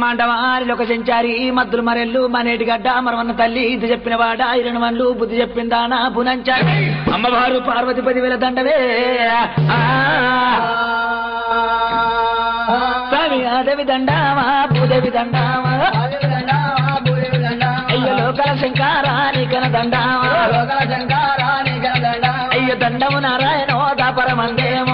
మాండవారి ఒక సెంచారి మద్దులు మరెల్లు మనేటి గడ్డ మరమన్న తల్లి ఇది చెప్పిన వాడ ఇరణ వన్లు బుద్ధి చెప్పిందానా పునంచారి అమ్మవారు పార్వతి పదివేల దండవే ఆ. స్వామి అదేవి దండామా భూదేవి దండామా అయ్య లోకల శంకారాని కన దండామా అయ్య దండము నారాయణో దాపరమందేమో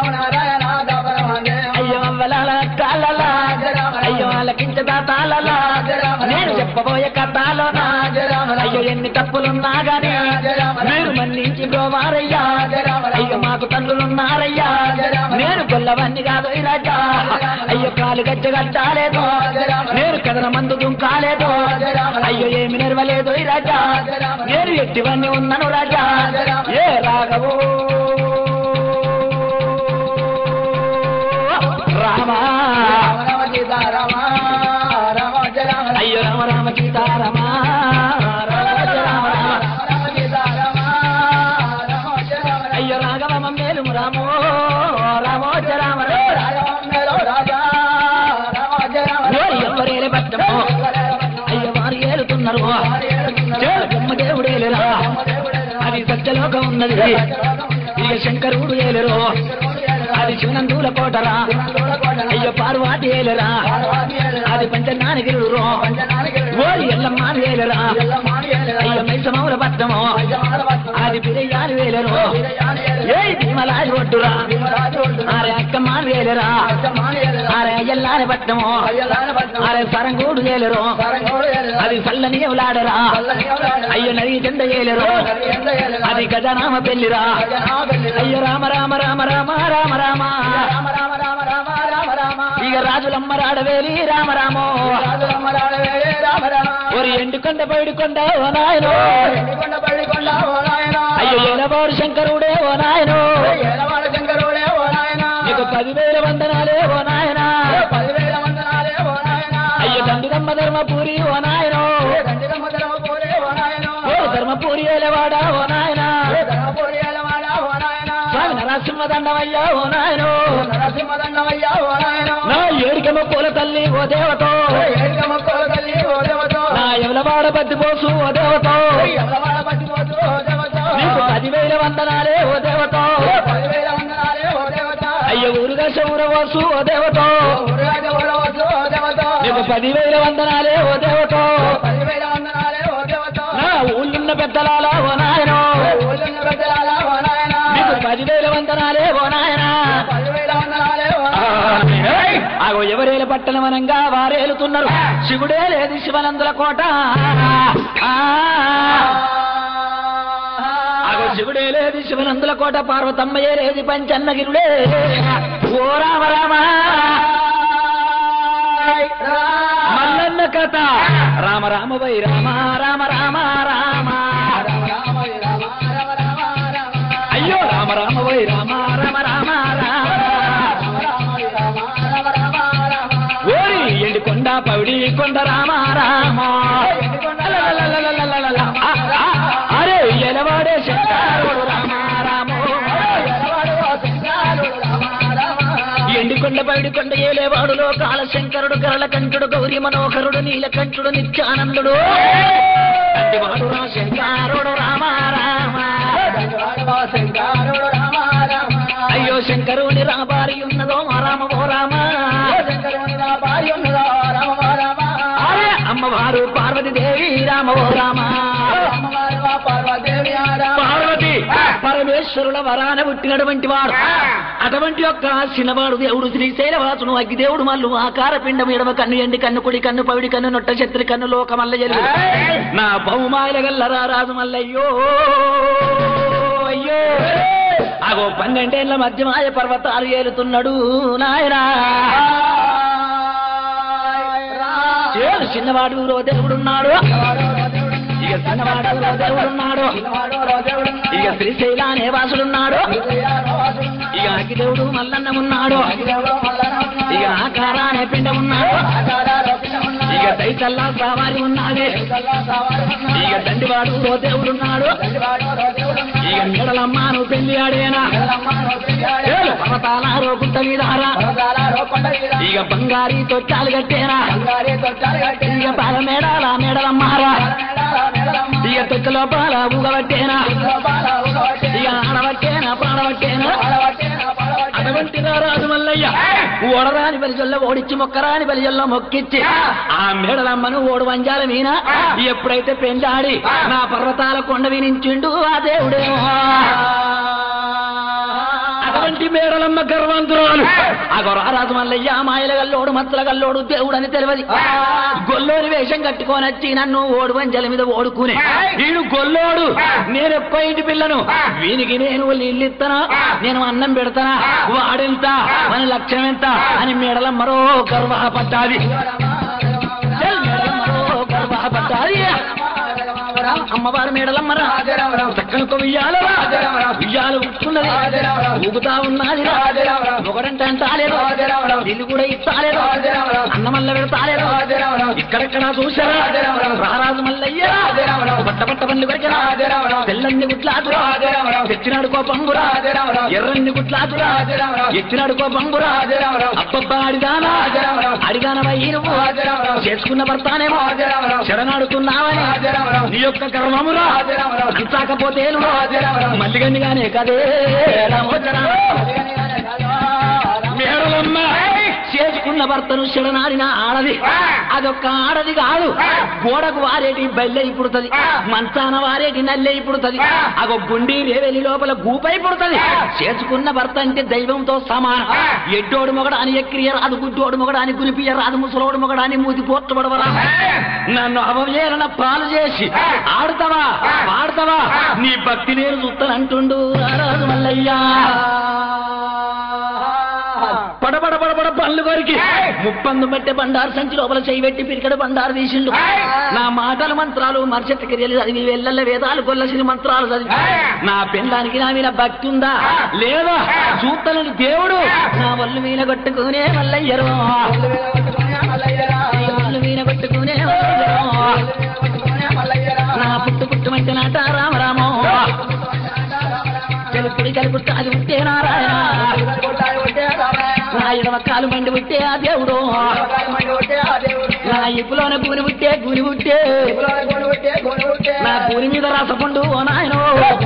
అయ్యో అవ్వలాల కాలలా అయ్యో అలకించదా తాళలా నేను చెప్పబోయే కథలోనా అయ్యో ఎన్ని తప్పులున్నా గాని మీరు మన్నించి బ్రోవారయ్యా అయ్యో మాకు తండ్రులున్నారయ్యా నేను గొల్లవన్నీ కాదు ఈ రాజా అయ్యో కాలు గజ్జ కట్టాలేదు నేను కథన మందు దుంకాలేదు అయ్యో ఏమి నెరవలేదు ఈ రాజా నేను ఎట్టివన్నీ ఉన్నాను రాజా ఏ రాఘవో రామా అయ్యో రామ రామ సీతారామా రామ రామ రామ అయ్యో రాఘవ మేలు రామో రామోజ రామ ఎవరేలే పట్టమో అయ్యో వారు ఏలుతున్నారు చేరు బ్రహ్మదేవుడేలేరా అది సత్యలోకం ఉన్నది ఇక శంకరుడు ఏలేరు అది శివనందుల కోటరా అయ్యో పార్వాటి ఏలేరా అది పంచనానగిరుడు ఓరి ఎల్లమ్మ వేలరా అయ్యో మైసమౌల పట్టమో అది బిరయ్యాలు వేలరు ఏ భీమలాది ఒడ్డురా ఆరే అక్కమ్మ వేలరా ఆరే అయ్యల్లాని పట్టమో ఆరే సరంగూడు వేలరు అది సల్లని ఎవలాడరా అయ్యో నది చెంద ఏలరు అది గజనామ పెళ్లిరా అయ్యో రామ రామ రామ రామ రామ రామ ఇక రాజులమ్మ రాడవేలి రామ రామో ఒరి ఎండుకొండ బయడుకొండ ఓ నాయనో అయ్యో ఎలబారు శంకరుడే ఓ నాయనో నీకు పదివేల వందనాలే ఓ నాయనా అయ్యో దండిదమ్మ ధర్మపూరి ఓ నాయనో ఓ ధర్మపూరి ఏలవాడా ఓ నాయనా స్వామి నరసింహ దండమయ్యా ఓ నాయనో నా ఏడికమ్మ పూల తల్లి ఓ దేవతో నా ఎవలవాడ బద్ది పోసు ఓ దేవతో నీకు పదివేల వందనాలే ఓ దేవతో అయ్యో ఊరుగా శౌరవసు ఓ దేవతో నీకు పదివేల వందనాలే ఓ దేవతో నా ఊళ్ళున్న పెద్దలాల ఓ నాయనో నీకు పదివేల వందనాలే ఓ నాయనా ఆగో ఎవరేల పట్టణం అనంగా వారేలుతున్నారు శివుడే లేదు శివనందుల కోట ఆ. ఆగో శివుడే లేదు శివనందుల కోట పార్వతమ్మయే లేదు పంచన్నగిరుడే ఓ రామ రామ మల్లన్న కథ రామ రామ వై రామ రామ రామ రామ అయ్యో రామ రామ వై రామ రామ రామ రామ ఓరి ఎండి కొండ పౌడి కొండ రామ రామ లలలలలలలల. ఆ, ఆ, అరే ఎలవాడే శంకరుడు రామ రామో ఎండి కొండ పైడి కొండ ఏలేవాడు లోకాల శంకరుడు గరళ కంఠుడు గౌరీ మనోహరుడు నీలకంఠుడు నిత్యానందుడు వాడు రా శంకరుడు రామ రామ అయ్యో శంకరుని రాబారి ఉన్నదో మా రామ ఓ రామ అరే అమ్మవారు పార్వతి దేవి రామ ఓ రామ పార్వతి పరమేశ్వరుల వరాన పుట్టినటువంటి వాడు అటువంటి యొక్క చిన్నవాడు దేవుడు శ్రీశైలవాసును అగ్గిదేవుడు మల్లు ఆకార పిండం ఎడమ కన్ను ఎండి కన్ను కుడి కన్ను పవిడి కన్ను నొట్ట శత్రి కన్ను లోకమల్ల జరుగు నా బహుమాయల గల్లరా రాజు మల్లయ్యో అయ్యో అగో పన్నెండేళ్ల మధ్యమాయ పర్వతాలు ఏలుతున్నాడు నాయనా చేరు చిన్నవాడు రో దేవుడున్నాడు ఇక చిన్నవాడు రో దేవుడున్నాడు ఇక శ్రీశైల అనే వాసుడున్నాడు ఇక అగ్గిదేవుడు మల్లన్న ఉన్నాడు ఇక ఆకార అనే పిండం ఉన్నాడు ఇక ఇక దైతల్లా సవారి ఉన్నాడే ఇక దండివాడు ఓ దేవుడున్నాడు ఇక నీడలమ్మాను పెళ్లి ఆడేనా ఏలు పర్వతాలారో గుట్ట మీదారా ఇక బంగారి తొట్టాలు కట్టేనా ఇక పాల మేడాల మేడలమ్మారా ఇక తొట్టు లోపల ఊగబట్టేనా ఇక ఆడబట్టేనా పాడబట్టేనా అటువంటి రాజు మల్లయ్య ఓడరాని బలిజల్ల ఓడిచ్చి మొక్కరాని బలిజల్లో మొక్కిచ్చి ఆ మేడలమ్మను ఓడు వంజాల మీన ఎప్పుడైతే పెంచాడి నా పర్వతాల కొండ వినించిండు ఆ దేవుడేమో అటువంటి మేడలమ్మ గర్వంతురాలు ఆ రారాజు మల్లయ్య మాయల గల్లోడు మచ్చల గల్లోడు దేవుడని తెలియదు గొల్లోని వేషం కట్టుకొని వచ్చి నన్ను ఓడు వంజల మీద ఓడుకునే వీడు గొల్లోడు నేను ఎప్ప ఇంటి పిల్లను వీనికి నేను నీళ్ళు ఇస్తానా నేను అన్నం పెడతానా వాడెంత మన లక్ష్యం ఎంత అని మేడలమ్మరో గర్వపడ్డాది చల్ మేడలమ్మరో గర్వపడ్డాది అమ్మవారు మేడలమ్మరా చక్కని ఒక ఉయ్యాలరా ఉయ్యాలు ఉట్టున్నది ఊగుతా ఉన్నది ఒకడంటే అంటాలేదు ఇల్లు కూడా ఇస్తాలేదు అన్నమల్ల పెడతాలేదు ఇక్కడెక్కడ చూసారా రారాజు మల్లయ్య పట్ట పట్ట పనులు కొరికరా తెల్లని గుట్లాదురా తెచ్చినాడు కోపంబురా ఎర్రన్ని గుట్లాదురా ఎచ్చినాడు కోపంబురా అబ్బబ్బా అడిగానా అడిగానవయ్యి నువ్వు చేసుకున్న భర్తానేమో శరణాడుతున్నావని నీ యొక్క కర్మమురా అంచాకపోతే మల్లిగండిగానే కదే రామోచరా మేడలమ్మ చేసుకున్న భర్తను శరణాడిన ఆడది అదొక్క ఆడది కాదు గోడకు వారేటి బల్లె పుడుతుంది మంచాన వారేటి నల్లె పుడుతుంది అగో గుండి రేవెలి లోపల గూపై పుడుతుంది చేసుకున్న భర్త అంటే దైవంతో సమానం ఎడ్డోడు మొగడాని ఎక్కిరియ రాదు గుడ్డోడు మొగడాని గురిపియ రాదు ముసలోడు మొగడాని మూతి పోర్చబడవరా నన్ను అవహేళన పాలు చేసి ఆడుతావా పాడతావా నీ భక్తి నేను చూస్తానంటుండు రారాజు మల్లయ్యా పడబడ పడబడ పళ్ళు కొరికి ముప్పందు పెట్టే బండారు సంచి లోపల చేయి పెట్టి పిరికడ బండారు తీసిండు నా మాటల మంత్రాలు మరుసటి క్రియలు చదివి వెళ్ళల్ల వేదాలు కొల్లసిన మంత్రాలు చదివి నా పెళ్ళానికి నా మీద భక్తి ఉందా లేదా చూస్తలని దేవుడు నా వల్లు మీద కొట్టుకునే మల్లయ్యరు వల్లు మీద కొట్టుకునే మల్లయ్యరు నా పుట్టు పుట్టుమంటే నాట రామరామో తెలుపుడి కలుపుట్టు అది ఉంటే నారాయణ నా ఎడమ కాలు మండి పుట్టే ఆ దేవుడు నా ఇప్పులోన గూని పుట్టే గూని పుట్టే నా గూని మీద రసపండు ఓ నాయనో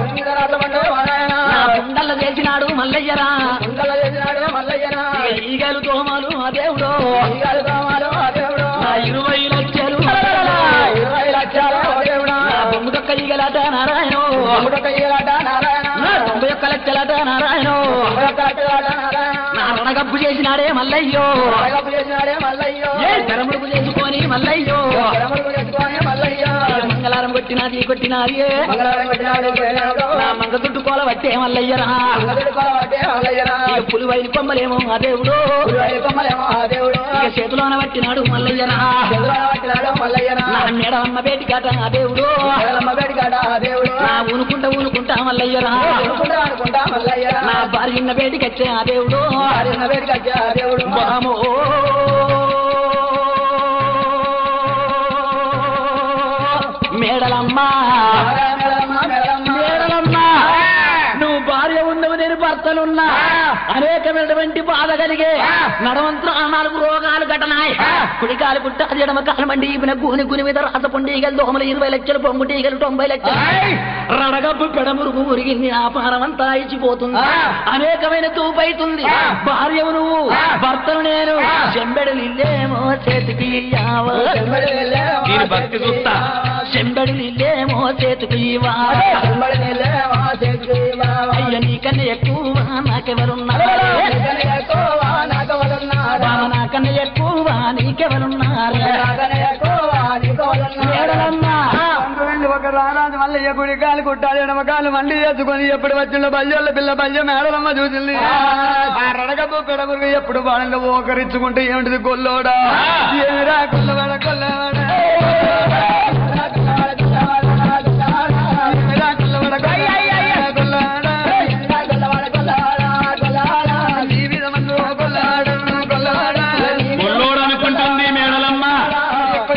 నా కుండల్ల చేసినాడు మల్లయ్యరా ఇక ఈగలు దోమలు ఆ దేవుడు నా ఇరవై లక్షలు నా బొమ్ముదొక్క ఈగలాట నారాయణ నా తొంభై ఒక్క లక్షలట నారాయణ నా రణగబ్బు చేసినాడే మల్లయ్యో ఏ తెరముడుకు చేసుకొని మల్లయ్యో ఇక మంగళారం కొట్టినాది కొట్టినాది నా మంగ దుడ్డు కోల పట్టే మల్లయ్యరా ఇక పులివైన కొమ్మలేమో ఆ దేవుడు ఇక చేతిలోన పట్టినాడు మల్లయ్యరా నా మేడమ్మ బేటి కాట ఆ దేవుడు నా ఊనుకుంటా ఊనుకుంటా మల్లయ్యరా నా భార్య ఉన్న బేటికి వచ్చే ఆ దేవుడు బామో మేడలమ్మ మేడలమ్మ నువ్వు భార్య ఉండవు నేను భర్తలున్నా అనేకమైనటువంటి బాధ కలిగే నడవంతర నాలుగు రోగాలు ఘటనాయి కుడికాలు పుట్ట ఎడమ కాలు మండి ఈపిన గూని గుని మీద రాస పొండీగలు దోమలు ఇరవై లక్షలు పొంగు టీగలు తొంభై లక్షలు రడగప్పు పెడమురుగు మురిగింది ఆపారమంతా ఇచ్చిపోతుంది అనేకమైన తూపైతుంది భార్యవు నువ్వు భర్తను నేను చెంబెడలు ఇల్లేమో చేతికి ఇయ్యావా. దీని భక్తి చూస్తా చెంబెడలు ఇల్లేమో చేతికి ఇవ్వా. అయ్య నీకన్నా ఎక్కువ నాకెవరున్నారు బావ నాకన్నా ఎక్కువ నీకెవరున్నారు మేడలమ్మా వెళ్ళి ఒక రారాజు మళ్ళీ ఎప్పుడు కాలు కుట్టాలి ఎడమకాలు మండి చేసుకొని ఎప్పుడు వచ్చిందో బల్యోళ్ళ పిల్ల బల్య మేడలమ్మ చూసింది ఆ రడగబు పెడమురుగు ఎప్పుడు బాణంగా ఓకరించుకుంటే ఏమిటిది గొల్లోడా ఏమిరా కొల్లవాడ కొల్లవాడ ఏమిరా కొల్లవాడ కొల్లవాడ జీవితమందు కొల్లాడ కొల్లాడ గొల్లోడు అనుకుంటుంది మేడలమ్మ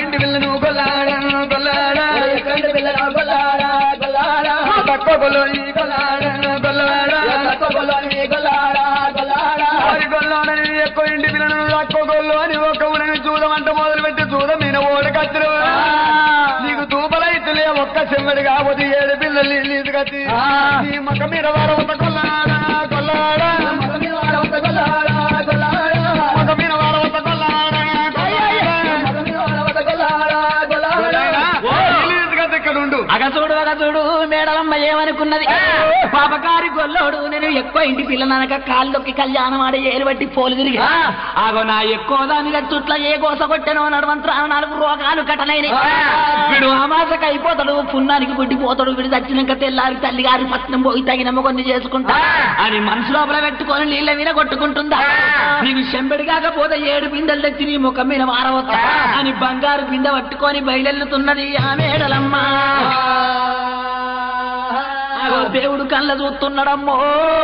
ఎండు పిల్లలు గొల్లాడా గొల్లాడా తక్కువ గొల్లోని గొల్లాడ గొల్లవాడ తక్కువ గొల్లోని గొల్లాడా గొల్లాడా వారి గొల్లోని ఎక్కువ ఇంటి పిల్లలు తక్కువ గొల్లు అని ఒక ఉడని చూదమంట మొదలు పెట్టి చూద మీన ఓడకచ్చరు నీకు తూపలైతులే ఒక్క చెమ్మడి కాకపోతే ఏడు పిల్లలు నీది కత్తి నీ మొక్క మీద వారవత కొల్లాడ కొల్లాడ మగ మీద వాడవత గొల్లాడా గొల్లాడా మొక్క మీద వారవత కొల్లాడ మగ మీద వాడవత గొల్లాడా గొల్లాడా ఇక్కడ ఉండు అగచుడు అగచుడు మేడలమ్మ ఏమనుకున్నది పాపకారి గొల్లోడు నేను ఎక్కువ ఇంటి పిల్లననక కాళ్ళొక్కి కళ్యాణం ఆడి ఏలు బట్టి పోలు తిరిగి ఆగో నా ఎక్కువ దానిగా చుట్ల ఏ గోస కొట్టెనో నడవంతరా నాలుగు రోగాలు కటనైన వీడు అమాసకు అయిపోతాడు పున్నానికి పుట్టిపోతాడు వీడు చచ్చినాక తెల్లారి తల్లి గారి పట్నం పోయి తగినమ్మ కొన్ని చేసుకుంటా అని మనసు లోపల పెట్టుకొని నీళ్ళ మీద కొట్టుకుంటుందా నీకు చెంబడి కాకపోతే ఏడు బిందెలు తెచ్చి నీ ముఖం మీద మారవచ్చా అని బంగారు బిందె పట్టుకొని బయలెల్లుతున్నది ఆ మేడలమ్మ ఆగో దేవుడు కళ్ళ చూస్తున్నాడమ్మో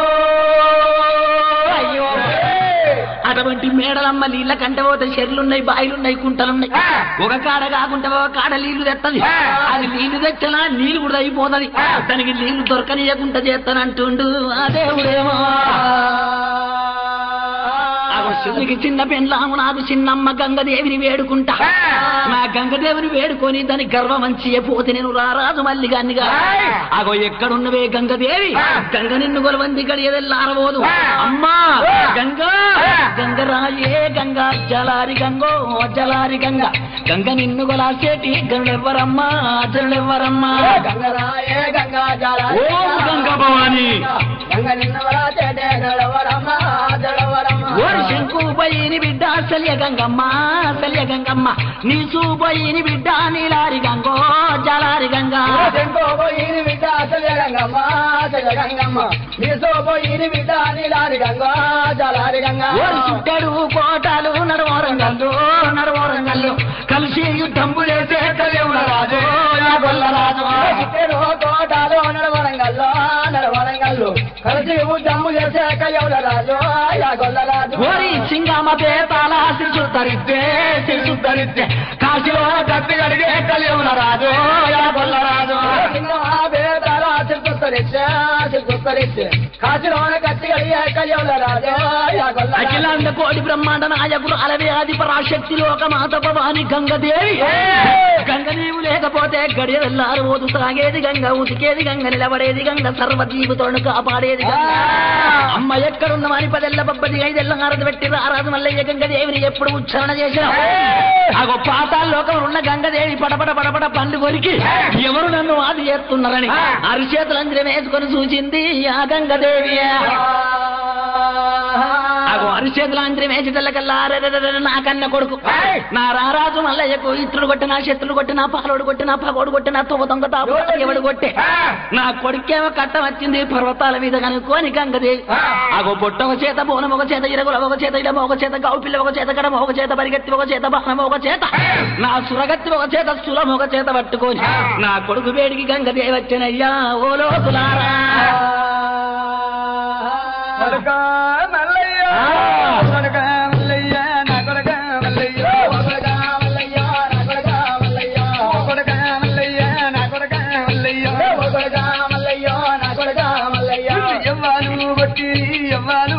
అయ్యో అటువంటి మేడలమ్మ నీళ్ళ కంటే పోతే చెర్లున్నాయి బాయిలున్నాయి కుంటలున్నాయి ఒక కాడ కాకుండా ఒక కాడ నీళ్లు తెత్తది అది నీళ్లు తెచ్చినా నీళ్లు కూడా అయిపోతుంది దానికి నీళ్లు దొరకనీయకుండా చేస్తానంటుండు ఆ దేవుడేమో ఆగో శివునికి చిన్న పెండ్లాము నాకు చిన్నమ్మ గంగదేవిని వేడుకుంటా నా గంగదేవిని వేడుకొని దాని గర్వమంచి పోతే నేను రారాజు మల్లి గానిగా అగో ఎక్కడున్నవే గంగదేవి గంగ నిన్ను గొలవంది గడియదెల్లారబోదు అమ్మా గంగా గంగరాయే గంగా జలారి గంగో జలారి గంగ గంగ నిన్ను గొలాసేటి గనుడెవ్వరమ్మా జనుడెవ్వరమ్మా గంగరాయే గంగా జల ఓం గంగ భవాని గంగ నిన్నవరా చెడే జడవరమ్మ జడవరమ్మ ఓరి శంకు పోయిని బిడ్డ సల్య గంగమ్మ సల్య గంగమ్మ నీ సూపోయిని బిడ్డ నీలారి గంగో జలారి గంగా పోయిని బిడ్డ అసలు గంగమ్మ అసలు గంగమ్మ నీ సోపోయిని బిడ్డ నీలారి గంగ జలారి గంగ ఓరి చుట్టడు కోటాలు నడవరంగల్లు నడవరంగల్లు కలిసి యుద్ధంబు చేసే కలియుల రాజు యా గొల్ల రాజు చిట్టెడు కోటాలు నడవరంగల్లో నడవరంగల్లు కలిసి జమ్ము చేసే కయ్యవుల రాజు యా గొల్ల రాజు ఓరి సింగమ పేతాల శిశు ధరిస్తే శిశు ధరిస్తే కాశీలో కత్తి గడిగే కలియుల రాజు యా గొల్ల రాజు కాశీలోన కత్తి కడిగే కయ్యవుల రాజు యా గొల్ల రాజు అఖిలాండ కోటి బ్రహ్మాండ నాయకులు అలవే ఆది పరాశక్తి లోక మాత భవాని గంగదేవి గంగ నీవు లేకపోతే గడియ వెళ్ళారు ఓదు సాగేది గంగ ఉతికేది గంగ నిలబడేది గంగ సర్వజీవితోను కాపాడేది గంగ అమ్మ ఎక్కడున్న వారి పదెల్ల బబ్బది ఐదెల్ల ఆరది పెట్టి రారాజు మల్లయ్య గంగదేవిని ఎప్పుడు ఉచ్చారణ చేసిన అగో పాతాల లోకం ఉన్న గంగదేవి పడపడ పడపడ పండు కొరికి ఎవరు నన్ను ఆది చేస్తున్నారని అరిచేతులంజనం వేసుకొని సూచింది ఆ గంగదేవి అగో అరిచేతుల అంజనం వేసేటల్లకల్లా అరెరెరెరె నా కన్న కొడుకు నా రారాజు మల్లయ్యకు ఇత్రుడు కొట్టి నా శత్రుడు కొట్టి నా పాలోడు కొట్టి నా పగోడు కొట్టి నా తొవ్వ దొంగ తాపు ఎవడు కొట్టే నా కొడుకేమో కట్టం వచ్చింది పర్వతాల మీద కనుక్కోని గంగదేవి అగో బొట్ట ఒక చేత బోనం ఒక చేత ఇరగుల ఒక చేత ఇడమ ఒక చేత గౌ పిల్ల ఒక చేత గడమ ఒక చేత పరిగెత్తి ఒక చేత బాణం ఒక చేత నా సురగత్తి ఒక చేత సులం ఒక చేత పట్టుకొని నా కొడుకు వేడికి గంగదేవి వచ్చినయ్యా ఓ లోతులారా కొడక మల్లయ్య కొడక మల్లయ్య నా కొడక మల్లయ్య కొడక మల్లయ్య నా కొడక మల్లయ్య ఎవ్వాలు కొట్టి ఎవ్వాలు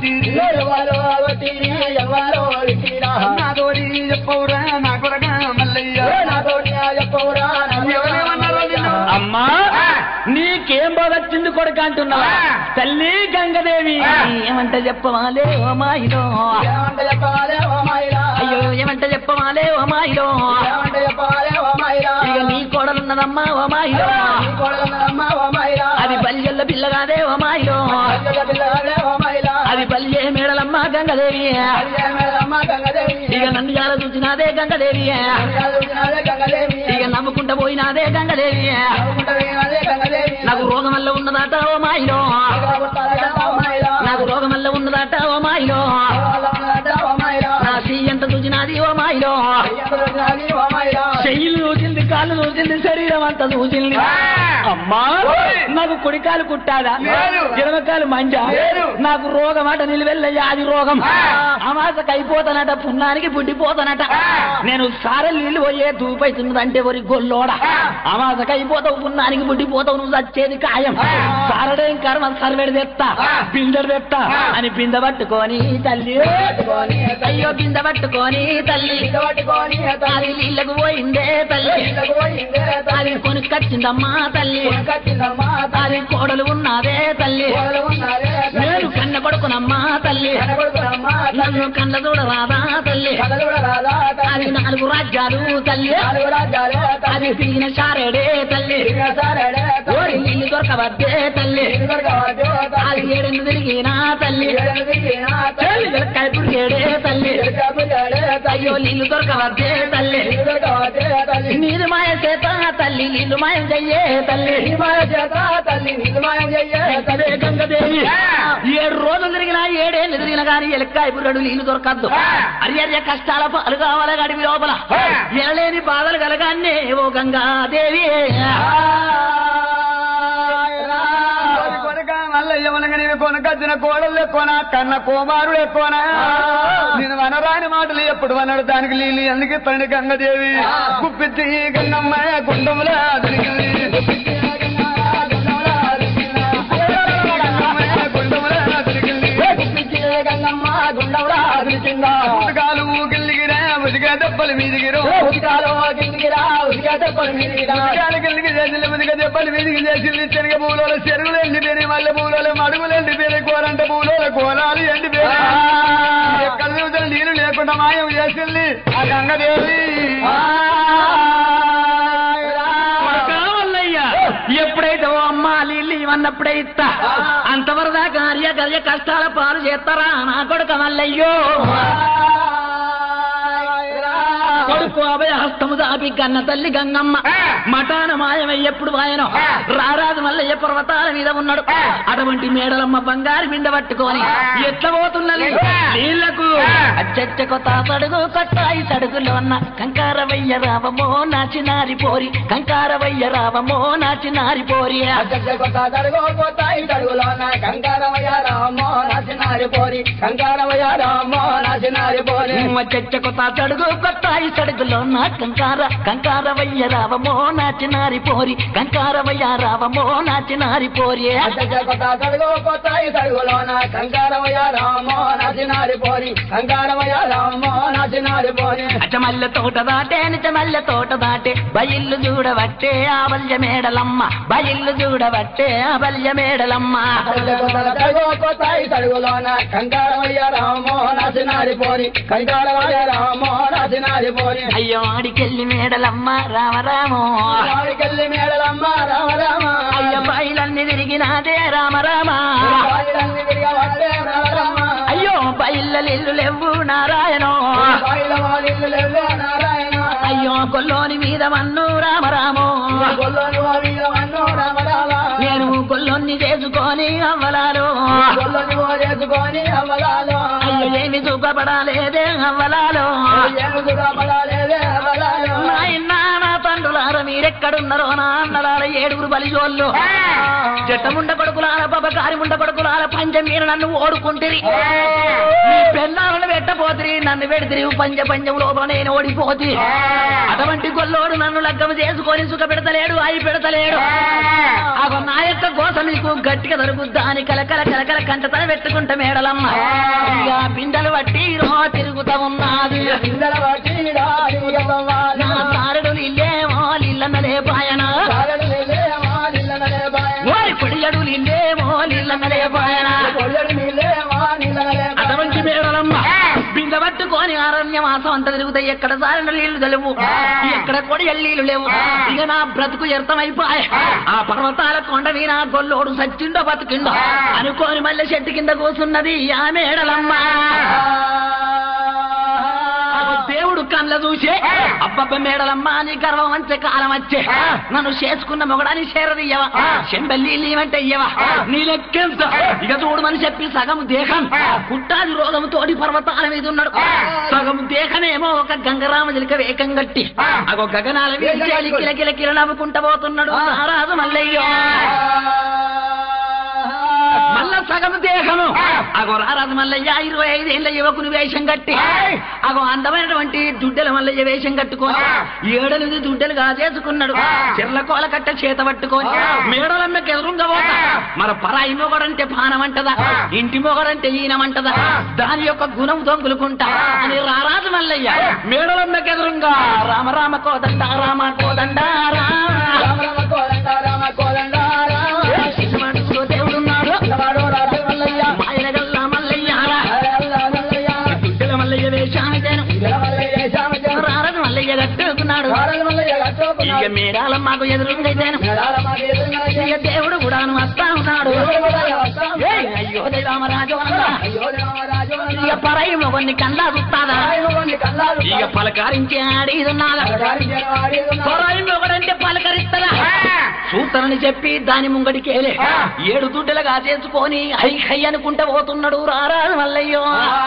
తిట్టి నా తోడి చెప్పవురా నా కొడక మల్లయ్య ఎవరేమన్నారో నిన్ను అమ్మా నీకేం బాగొచ్చింది కొడుకు అంటున్నా తల్లి గంగదేవి ఏమంట చెప్పవాలే ఓ మాయిలో అయ్యో ఏమంట చెప్పవాలే ఓ మాయిలో ఇక నీ కోడలున్నదమ్మా ఓ మాయిలో అది బల్యల్ల పిల్ల కాదే ఓ మాయిలో అది బల్యే మేడలమ్మ గంగదేవి ఇక నన్ను చాలా చూసినాదే గంగదేవి ఇక నమ్ముకుంటా పోయినాదే గంగదేవి నాకు రోగం వల్ల ఉన్నదాట ఓ మాయిలో నాకు రోగం వల్ల ఉన్నదాట ఓ మాయిలో నా చెయ్యి ఎంత చూసినాది ఓ మాయిలో చెయ్యిలు చూసింది కాళ్ళు చూసింది శరీరం అంతా చూసింది అమ్మా నాకు కుడికాలు కుట్టాదా లేదు. ఎడమకాలు మంజ లేదు. నాకు రోగం అట నిలువెల్ల అది రోగం అమాసకు అయిపోతానట పున్నానికి బుడ్డిపోతానట నేను సారెలు నీళ్ళు పోయే దూపైతున్నది అంటే ఒరి గొల్లోడ అమాసకు అయిపోతావు పున్నానికి బుడ్డిపోతావు నువ్వు చచ్చేది ఖాయం సారడేం కర్మ సర్వేడు తెత్తా బిందెడు తెత్తా అని బిందె పట్టుకొని తల్లి పట్టుకొని అయ్యో బిందె పట్టుకొని తల్లి పట్టుకొని అది నీళ్ళకు పోయిందే తల్లి పోయిందే అది కొనుక్కొచ్చిందమ్మా తల్లి కట్టిందమ్మా అది కోడలు ఉన్నదే తల్లి తోడలు ఉన్నారే నేను కన్న కొడుకునమ్మా తల్లి కనబడుతున్నమ్మా నన్ను కన్న చూడరాదా తల్లి కథలు కూడా రాదా అది నాలుగు రాజ్యాలు తల్లి నాలుగు రాజ్యాలే అది తిరిగిన షారేడే తల్లి సారాడే ఓరి నీళ్ళు దొరకవద్దే తల్లి అది ఏడెందు తిరిగినా తల్లి చెల్లి కైపురికేడే తల్లి అయ్యో నీళ్ళు దొరకవద్దే తల్లి నీరు మాయ చేత తల్లి నీళ్ళు మాయం చెయ్యే తల్లి అదే గంగదేవి ఏడు రోజులు తిరిగినా ఏడేళ్ళు తిరిగినా కానీ ఎలక్కాయపురడు నీళ్లు దొరకద్దు అర్యర్య కష్టాల పాలు కావాలి గడివి లోపల ఎనలేని బాధలు కలగానే ఓ గంగాదేవి కొనక మల్లయ్య మనక నీవి కొనకచ్చిన కోడలు కొన కన్న కుమారుడు ఎక్కువనా నేను వనరాని మాటలు ఎప్పుడు వనడు దానికి లీలి అందుకే తండ్రి గంగదేవి కుప్పిచ్చి గంగమ్మ గుండములా తిరిగింది గంగమ్మ గుండములా తిరిగింది పుస్తకాలు ఊగిల్లిగిరా ఉదిగా దెబ్బలు మీదిగిరు ఉదిగాలు గిల్లిగి చేసింది ఉదిగా దెబ్బలు మీదికి చేసింది శనగ పూలలో చెరువులు ఎండిపోయినాయి మల్లె పూలలో మడుగులు ఎండిపోయినాయి కూరంట పూలలో కోలాలు ఎండిపోయినాయి ఎక్కడ చూసిన నీళ్ళు లేకుండా మాయం చేసింది ఆ గంగదేవి కావాలయ్యా ఎప్పుడైతే ఓ అమ్మ లిల్లి ఇవన్నప్పుడే ఇస్తా అంతవరకు దాకా అర్య గర్య కష్టాల పాలు చేస్తారా నా కొడుక మల్లయ్యో కొడుకు అభయ హస్తము దాపి గన్న తల్లి గంగమ్మ మటాన మాయమై ఎప్పుడు వాయనో రారాజు మల్లయ్య పర్వతాల మీద ఉన్నాడు అటువంటి మేడలమ్మ బంగారు బిండ పట్టుకొని ఎట్ల పోతున్నది నీళ్లకు అచ్చచ్చ కొత్త సడుగు కట్టాయి సడుగులో ఉన్న కంకారవయ్య రావమో నాచినారి పోరి కంకారవయ్య రావమో నాచినారి పోరి కంకారమయ్య రామో నాచినారి పోరి కంకారమయ్య రామో నాచినారి పోరి చెచ్చ కొత్త సడుగు కట్టాయి సడుగులో నా కంకార కంకారవయ్య రావమో నాచినారి పోరి కంకారవయ్య రావమో నాచినారి పోరి కంకారమయ్య రామో నాచినారి పోరి కంకారమయ్య రామో నాచినారి పోరి అచమల్ల తోట దాటే నిచమల్ల తోట దాటే బయిల్లు చూడవట్టే ఆవల్య మేడలమ్మ బయిల్లు చూడవట్టే ఆవల్య మేడలమ్మ తడుగులోన కంకారమయ్య రామో నాచినారి పోరి కంకారమయ్య రామో నాచినారి పోరి అయ్యో ఆడికెళ్ళి మేడలమ్మ రామరామో వాడికెళ్ళి మేడలమ్మ రామ రామ అయ్య బయలన్నీ తిరిగినాదే రామరామ బాయిలన్నీ తిరగబడ్డే రామ రామ అయ్యో బయళ్ళు లేవు నారాయణో బాయిల వాలిల్లు లేవే నారాయణ అయ్యో కొల్లోని మీద మన్ను రామరామో గొల్లోని వాలిల్లు అన్నో రామ రామ నేను కొల్లోని చేసుకొని అవ్వలాలు గొల్లోని వాలేసుకొని అవ్వలాలో అయ్యో ఏమి చూపబడాలేదే అవ్వలాలు ఏముగా పడాలేదే అవ్వలాలో నాయనా నా తండ్రులార మీరెక్కడున్నారో నా అన్నలార ఏడుగురు బలిజోళ్ళు జట్టముండ కొడుకులార పబకారి ముండ కొడుకులార పంచం మీరు నన్ను ఓడుకుంటిరి మీ పెళ్ళాలను పెట్టపోతిరి నన్ను పెడితిరి పంచ పంచం లోపల నేను ఓడిపోతి అటువంటి గొల్లోడు నన్ను లగ్గం చేసుకొని సుఖ పెడతలేడు అయి పెడతలేడు అగో నా యొక్క కోస నీకు గట్టిగా దొరుకుద్దా అని కలకల కలకల కంటతన పెట్టుకుంటా మేడలమ్మ ఇక బిందెలు బట్టి రో తిరుగుతా ఉన్నది ఇందల వాటి రాజుగవ్వాలి నా తారడు నిల్లేమో నిల్లన్నలే పాయన కాలడు నిలేమా నిల్లనలే బాయ ఓరి పొడియడు నిల్లేమో నిల్లన్నలే పాయన కొల్లడు నిలేమా నిల్లనలే అటువంటి మేడలమ్మ బిందె పట్టుకొని అరణ్యమాసం అంత తిరుగుతాయి ఎక్కడ సారిన నీళ్లు తెలువు ఎక్కడ కొడి నీళ్లు లేవు ఇక నా బ్రతుకు వ్యర్థమైపోయా ఆ పర్వతాల కొండ మీద నా గొల్లోడు సచ్చిండో బతుకిండో అనుకోని మళ్ళీ చెట్టు కింద కూసున్నది ఆ మేడలమ్మ ఆ దేవుడు కళ్ళ చూసి అబ్బబ్బ మేడలమ్మ నీ గర్వం వచ్చే కాలం వచ్చే నన్ను చేసుకున్న మొగడాని చేరదియ్యవా చెంబెల్లి నీవంటే ఇయ్యవా నీ లెక్కెంత ఇక చూడమని చెప్పి సగం దేహం పుట్టాది రోగం తోటి పర్వతాల మీద ఉన్నాడు సగం దేహమేమో ఒక గంగరామ జిలిక వేకం గట్టి అగో గగనాల వీచాలి కిల కిల కిల నవ్వుకుంటా పోతున్నాడు రాజు మల్లయ్య మల్ల సగం దేహము అగో రారాజు మల్లయ్య ఇరవై ఐదేళ్ల యువకుని వేషం కట్టి అగో అందమైనటువంటి దుడ్డల మల్లయ్య వేషం కట్టుకొని ఏడెనిమిది దుడ్డలు కాజేసుకున్నాడు చెర్ల కోల కట్ట చేత పట్టుకొని మేడలమ్మకి ఎదురుగా పోతా మన పరాయి మొగడంటే పానమంటదా ఇంటి మొగడంటే ఈనమంటదా దాని యొక్క గుణం దొంగులుకుంటా అని రారాజు మల్లయ్య మేడలమ్మకి ఎదురుగా రామ రామ కోదండ రామ కోదండ రామ రామ రామ కోదండ రామ కోదండ రామ శిశుమణుడు దేవుడున్నాడు పిల్లవాడు రాజు మల్లయ్య మాయనగల్ల మల్లయ్య అల్ల మల్లయ్య దుడ్డల మల్లయ్య వేషానికేను పిల్ల మల్లయ్య శామజన రారదు మల్లయ్య కట్టుకున్నాడు రాజు మల్లయ్య ఇక కట్టుకున్నాడు మేడాలమ్మకు ఎదురుగైతేను మేడాల మాకు ఎదురుగా ఇక దేవుడు కూడాను వస్తా ఉన్నాడు దేవుడు కూడా వస్తా ఉన్నాడు. ఏయ్, అయ్యో రామరాజు అన్నా అయ్యో రామరాజు ఇక పరయి మొగన్ని కల్లా చూస్తాదా రాయమగొండి కల్లాలు ఇక పలకారించి ఆడిదున్నాదా పలకారి జనవాడి ఉన్నాడు. పరాయి మొగడంటే పలకరిస్తదా సూతనని చెప్పి దాని ముంగడికేలే ఏడు దుడ్డలుగా చేసుకొని హై హై అనుకుంటా పోతున్నాడు రారాజు మల్లయ్యో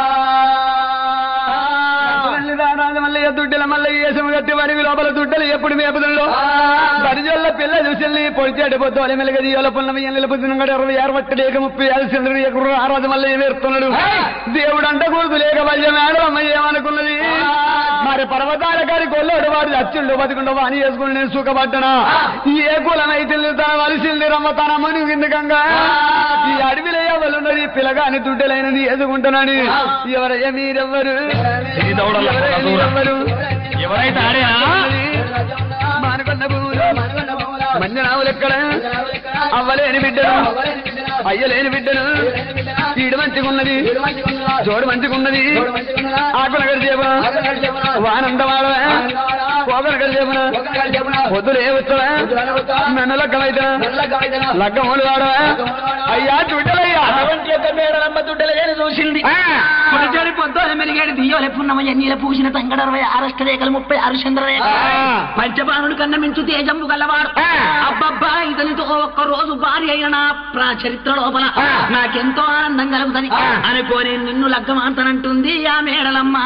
మళ్ళీ రారాజు మల్లయ్య దుడ్డల మల్లయ్య వేషం కట్టి వారి లోపల దుడ్డలు ఎప్పుడు మేపుదంలో పరిజల్ల పిల్ల చూసి పొడిచాడు పొద్దు అలి మెలగ జీవాల పున్నమి ఎన్నెల పొద్దున ఇరవై ఆరు పట్టు లేక ముప్పై ఆరు చంద్రుడు ఎక్కడ రారాజు మల్లయ్య వేరుతున్నాడు దేవుడు అంట కూడదు లేక వల్య మేడం అమ్మ ఏమనుకున్నది మరి పర్వతాల గారి కొల్లోడు వాడు అచ్చుండు బతికుండో వాని చేసుకుని నేను సుఖపడ్డనా ఏ కులమైతే తన వలసింది రమ్మ తన మనుగిందుకంగా ఈ అడవిలో ఎవరున్నది పిల్లగాని దుడ్డలైనది ఎదుకుంటున్నాడు ఎవరయ్యా మీరెవ్వరు ఎవరయ్యా మీరెవ్వరు ఎవరైతే ఆడేనా మానుకొండ భూములు మనగొండ బొమ్మల మంజనావులు ఎక్కడ జనాలు ఎక్కడ? అవ్వలేని బిడ్డను ఎవరైనా బిడ్డనా? అయ్యలేని బిడ్డను ఎవరైనా బిడ్డనా? ఈడు మంచిగున్నది వీడు మంచిగున్నాడా? జోడు మంచిగున్నది వీడు మంచిగున్నాడా? ఆకుల గడిచేపన ఆగగాడు చెప్పునా? వానందవాడవా ఆగగాడా? పోగల గడిచేపన ఒక్కగాడు చెప్పునా? పొద్దులు ఏ వచ్చవా పొద్దున వస్తా? నన్ను లగ్గమైతే నల్ల గాడిదనా? లగ్గములు వాడవా అయ్యా చుట్టలయ్యా అటువంటి యొక్క మేడలమ్మ దుడ్డలే చూసింది పుడిచాడి పొద్దు మెరిగాడి దియ్యోలే పున్నమ ఎన్నీల పూసిన తంగడ అరవై ఆరష్ట రేఖలు ముప్పై ఆరు చంద్రరేఖ పంచబాణుడు కన్న మించు తేజంబు గల్లవాడు అబ్బబ్బా ఇతనితో ఒక్క రోజు భార్య అయిన నా ప్రా చరిత్ర లోపల నాకెంతో ఆనందం కలుగుతుంది అనుకోని నిన్ను లగ్గమాంతనంటుంది ఆ మేడలమ్మ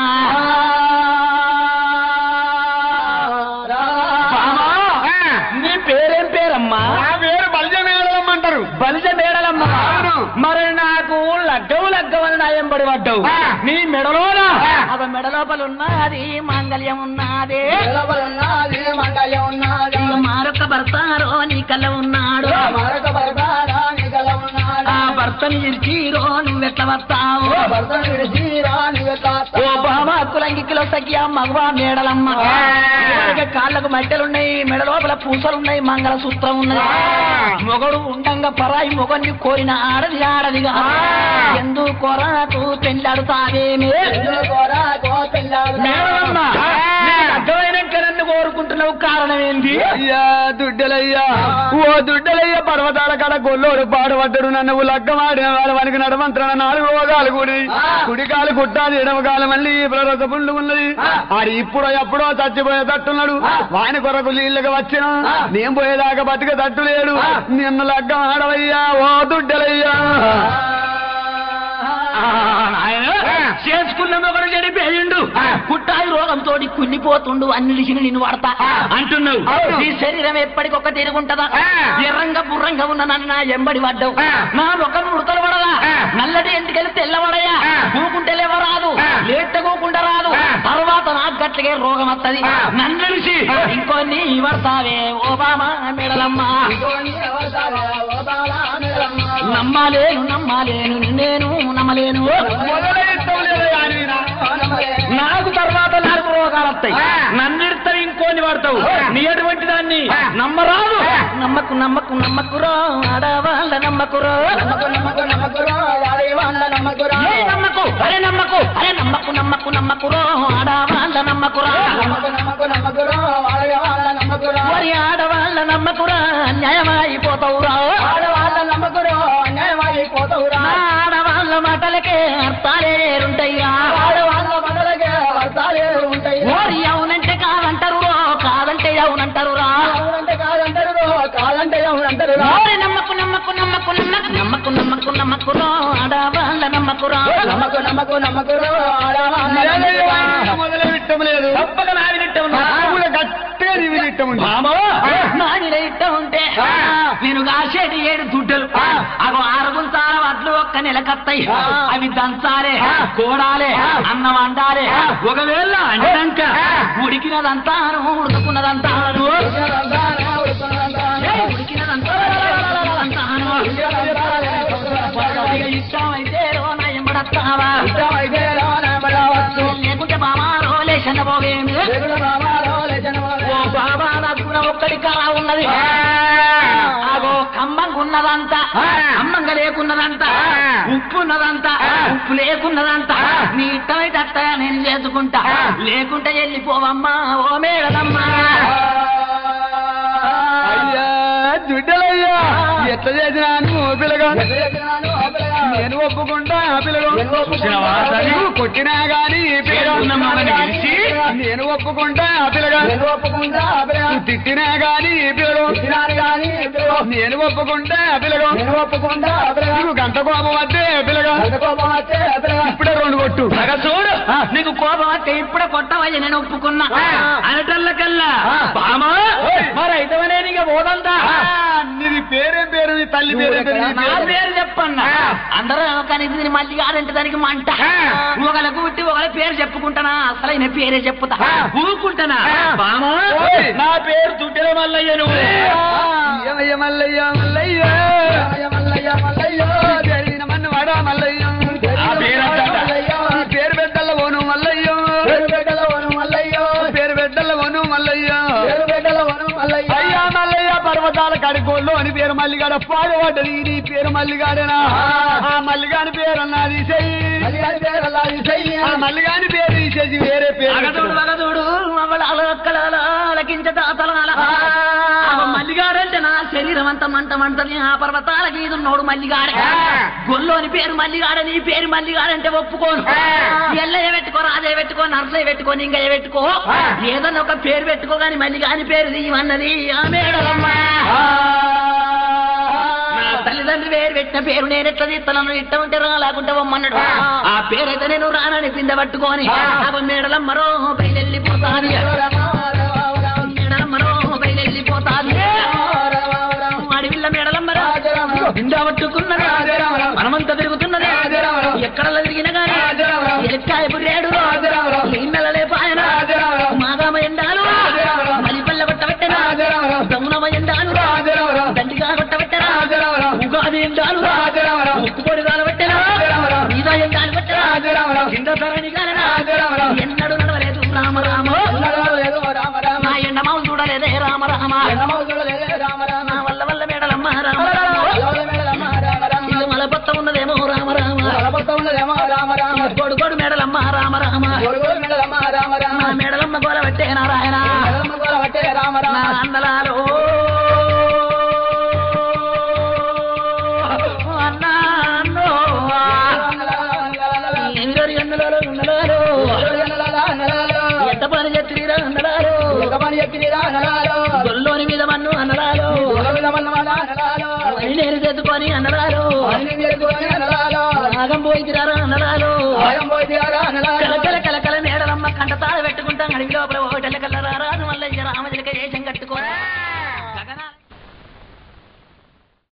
బామా, నీ పేరేం పేరమ్మా నా పేరు బల్జ మేడలమ్మంటారు బలిజ మేడలమ్మ అవును. మరి నాకు లగ్గవు లగ్గవని నాయం పడి పడ్డావు ఆ. నీ మెడలోనా ఆ. అవ మెడ లోపల ఉన్నది మాంగళ్యం ఉన్నదే నిలబడున్నది, మంగళం ఉన్నది. ఇక మారొక్క భర్తారో నీ కళ్ళ ఉన్నాడు మరొక భర్తారా నీకల ఉన్నాడు. ఆ భర్తని ఇరిచిరో నువ్వెట్ల వస్తావు భర్తను విడిచిరా నీవు తాత. ఓ బాబా కులంగికిలో సఖ్య మగవా మేడలమ్మ ఆ. ఇక కాళ్ళకు మట్టెలున్నాయి మెడ లోపల పూసలున్నాయి మంగళ సూత్రం ఉన్నది ఆ. మొగడు ఉండంగా పరాయి మొగన్ని కోరిన ఆడది ఆడదిగా ఆ. ఎందు కొరకు పెళ్ళాడుతావేమే ఎందుకు కోరా కో పిల్లాడు మేడలమ్మ నీ అర్థమైనాక నన్ను కోరుకుంటున్నావు కారణం ఏంటి అయ్యా దుడ్డలయ్యా ఓ దుడ్డలయ్య పర్వతాల కాడ గొల్లోడు పాడుపడ్డాడు నన్ను లగ్గమాడిన వాళ్ళ వానికి నడమంత్రణ నాలుగు రోగాలు కూడి కుడికాలు కుట్టాలి ఎడమకాలు మళ్ళీ ప్రరస పుండు ఉన్నది ఆడు ఇప్పుడో ఎప్పుడో చచ్చిపోయే తట్టున్నాడు వాని కొరకు నీళ్ళగా వచ్చిన నేను పోయేదాకా బతిక తట్టు లేడు నిన్ను లగ్గం ఆడవయ్యా ఓ దుడ్డలయ్యా ఆ, నాయన, చేసుకున్న మొగడు చెడిపోయిండు పుట్టాయి రోగంతో కుళ్ళిపోతుండు అన్నిటిసిన నిన్ను వాడతా అంటున్నావు అవును. నీ శరీరం ఎప్పటికొక తిరుగుంటదా ఆ. ఎర్రంగా బుర్రంగా ఉన్న నన్ను నా ఎంబడి పడ్డావు ఆ. నా ముఖం ముడతలు పడదా ఆ. నల్లటి ఎంటికెళ్ళి తెల్లవడయా ఆ. కూకుంటే లేవరాదు ఆ. లేటకోకుండా రాదు ఆ. తర్వాత నాకు గట్లకే రోగం వస్తది ఆ. నన్ను తెలిసి ఆ. ఇంకో నీ వర్తావే ఓబామా మెడలమ్మ ఇంకోని ఎవరితారా? ఓ బాలా నిలమ్మ. నమ్మలేను నమ్మలేను నేను నమ్మలేను మొదలైతావు లేదయ్యా నీ నా- నాకు తర్వాత నాకు రోగాలు వస్తాయి ఆ. నన్నిడతావు ఇంకోని వాడతావు ఆ. నీ అటువంటి దాన్ని ఆ. నమ్మరాదు ఆ. నమ్మకు నమ్మకు నమ్మకురో ఆడవాళ్ళ నమ్మకురో నమ్మకు నమ్మకు నమ్మకురా వాడి వాళ్ళ నమ్మకురా ఏ నమ్మకు అరే నమ్మకు అరే నమ్మకు నమ్మకు నమ్మకురో ఆడవాళ్ళ నమ్మకురా నమ్మకు నమ్మకు నమ్మకురా వాడి వాళ్ళ నమ్మకురా మరి ఆడవాళ్ళ నమ్మకురా న్యాయమైపోతావురా ఆడవాళ్ళ నమ్మకురా అన్యాయమైపోతావురా నా ఆడవాళ్ళ మాటలకే అర్థాలే ఉంటాయిరా ఆడవాళ్ళ మొదలగే వర్తాలే ఉంటాయి ఓరి అవునంటారు రా అవునంటే కాదంటారు కాదంటే అవునంటారు ఓరి నమ్మకు నమ్మకు నమ్మకు నమ్మకు నమ్మకు నమ్మకు నమ్మకు రా ఆడవాళ్ళ నమ్మకు రా నమ్మకు నమ్మకు నమ్మకు మొదలు విట్టం లేదు తప్పక నావినట్టు ఉన్నా కూడా గట్టిగా నీవి విట్టం ఉంది నాదిన ఇట్ట ఉంటే నేను కాసేటి ఏడు దుడ్డలు అగో ఆరుగులు తార వడ్లు ఒక్క నెలకత్తాయి అవి దంచాలే కోడాలే అన్నం వండాలే ఒకవేళ అంటాక ఉడికినదంతా ఉడుకున్నదంతా ఉడికినదంతా ఇష్టమైతే రోన ఎంబడత్తావా లేకుంటే బామా రోలేషన్ పోవేమి ఓ బాబా నాకు కూడా ఒక్కడి కాలా ఉన్నది అగో కమ్మంగా ఉన్నదంతా కమ్మంగా లేకున్నదంతా ఉప్పు ఉన్నదంతా ఉప్పు లేకున్నదంతా నీ ఇష్టమైతే అత్తగా నేను చేసుకుంటా లేకుంటే వెళ్ళిపోవమ్మా ఓ మేడదమ్మా అయ్యా దుడ్డలయ్యా ఎట్లా చేసినా నువ్వు పిల్లగా నేను ఒప్పుకుంటా పిల్లగా చూసినావా తల్లి? నువ్వు కొట్టినా గాని పిల్లగా ఉన్న మమ్మల్ని పిలిచి? నేను ఒప్పుకుంటా పిల్లగా ఒప్పుకుంటా నువ్వు తిట్టినా గాని పిల్లగా తినాలి కానీ నేను ఒప్పుకుంటా పిల్లగా నేను ఒప్పుకుంటా నువ్వు గంట కోపం వద్దే పిల్లగా కోపం వస్తే ఇప్పుడే రెండు కొట్టు మగ చూడు నీకు కోపం వస్తే ఇప్పుడే కొట్టవయ్య నేను ఒప్పుకున్నా అనటల్లకల్లా బామా మరి అయితే ఇక పోదంతా నీది పేరేం పేరు నీ తల్లి పేరేం పేరు నీ నా పేరు? పేరు చెప్పన్నా అందరూ కానీ ఇది మళ్ళీ కాదంటే దానికి మంట ఒకళ్ళకు పుట్టి ఒకళ్ళ పేరు చెప్పుకుంటానా అసలైన పేరే చెప్పుతా ఊరుకుంటానా బామా ఓయ్. నా పేరు దుడ్డెల మల్లయ్య నువ్వు ఏమయ్య మల్లయ్య మల్లయ్య మల్లయ్య మల్లయ్య జరిగిన మన్ను వాడా మల్లయ్య ఆ పేరు అంటాడా? నీ పేరు పెట్టల్ల పోను మల్లయ్య పేరు పెట్టల వను మల్లయ్య పేరు పెట్టల్ల పోను మల్లయ్య పేరు పెట్టల వను మల్లయ్య అయ్యా మల్లయ్య పర్వతాల కడికోళ్ళు అని పేరు మల్లిగాడ పాడుపడ్డది నీ పేరు మల్లిగాడేనా ఆ మల్లిగాని పేరు అన్నది చెయ్యి మల్లయ్య పేరు అలా ఇసయ్య ఆ మల్లిగాని పేరు తీసేసి వేరే పేరు మగదుడు పెట్టు. మగదుడు అలకించ తాతలాల మల్లిగాడంటే నా శరీరం అంతా మంట మంటది ఆ పర్వతాల గీదు నోడు మల్లిగాడే గొల్లోని పేరు మల్లిగాడ నీ పేరు మల్లిగాడంటే ఒప్పుకోను ఎల్లయ్య పెట్టుకో రాజయ్య పెట్టుకో నర్సయ్య పెట్టుకో నింగయ్య పెట్టుకో ఏదన్నా ఒక పేరు పెట్టుకో గాని మల్లిగాని పేరు తీయమన్నది ఆ మేడలమ్మా నా తల్లిదండ్రి పేరు పెట్టిన పేరు నేను ఎట్లా తీస్తాను ఇట్ట ఉంటే రా లేకుంటే వమ్మన్నాడు ఆ పేరైతే నేను రానని పింద పట్టుకొని అవ మేడలమ్మరో బయలెళ్ళిపోతాది మేడలమ్మరో బయలెళ్ళిపోతాది అడవిల్ల మేడలమ్మరో పిండ పట్టుకున్నది మనమంతా తిరుగుతున్నది ఎక్కడల్లా తిరిగినా గానీ ఎలక్కాయ బుర్రేడు ఇన్నెలలే పాయన మాగామ ఎండాలు మలిపల్ల కొట్టబెట్టనా దమునమ ఎండాలు దండిగా కొట్టబెట్టనా ఉగాది ఎండాలు ఉక్కుపొడి కాలబెట్టనా మీద ఎండాలు పెట్టనా కింద సరణి కాలనా ఎన్నడు నడవలేదు రామ రామ నా ఎండమావు చూడలేదే రామ రామ నా వల్ల వల్ల మేడలమ్మ రామ రామ ఇల్లు మలపొత్త ఉన్నదేమో రామ రామ గొడు గొడు మేడలమ్మ రామ రామ నా మేడలమ్మ గోల పెట్టే నారాయణ నా అందలాలో అన్నా అన్నో ఎనిమిది గంటలలో ఉన్నలాలో ఎంత పని చెత్తిరా అన్నలాలో గొల్లోని మీద మన్ను అన్నలాలో అని నేను తెచ్చుకొని అన్నలాలో నాగం పోయి తిరారా అన్నలాలో కలకల కలకల మేడలమ్మ కంట తాళ పెట్టుకుంటాం అడవి లోపల